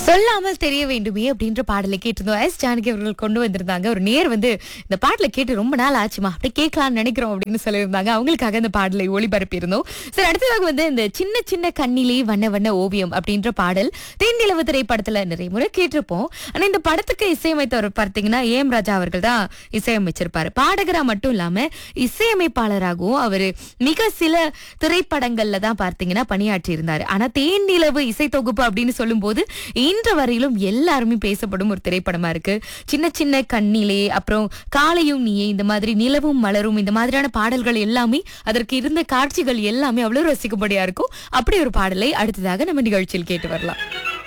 சொல்லாமல் தெரிய வேண்டுமே அப்படின்ற பாடலை கேட்டிருந்தோம் எஸ் ஜானகி அவர்கள் கொண்டு வந்திருந்தாங்க ஒரு நேர் வந்து இந்த பாடல கேட்டு ரொம்ப நாள் ஆச்சுமா அப்படியே கேட்கலாம்னு நினைக்கிறோம் அப்படின்னு சொல்லியிருந்தாங்க அவங்களுக்காக இந்த பாடலை ஒளிபரப்பியிருந்தோம் சரி அடுத்ததாக வந்து இந்த சின்ன சின்ன கண்ணிலே வண்ண வண்ண ஓவியம் அப்படின்ற பாடல் தென்னிலவு திரைப்படத்துல நிறைய முறை கேட்டிருப்போம் ஆனா இந்த படத்துக்கு இசையமைத்தவர் பார்த்தீங்கன்னா ஏம் ராஜா அவர்கள் தான் இசையமைச்சிருப்பாரு பாடகரா மட்டும் இல்லாம இசையமைப்பாளராகவும் அவரு மிக சில திரைப்படங்கள்ல தான் பார்த்தீங்கன்னா பணியாற்றி இருந்தாரு ஆனா தேனிலவு இசை தொகுப்பு அப்படின்னு சொல்லும்போது இன்று வரையிலும் எல்லாருமே பேசப்படும் ஒரு திரைப்படமா இருக்கு சின்ன சின்ன கண்ணிலே அப்புறம் காலையும் நீயே இந்த மாதிரி நிலவும் மலரும் இந்த மாதிரியான பாடல்கள் எல்லாமே அதற்கு இருந்த காட்சிகள் எல்லாமே அவ்வளவு ரசிக்கும்படியா இருக்கும் அப்படி ஒரு பாடலை அடுத்ததாக நம்ம நிகழ்ச்சியில் கேட்டு வரலாம்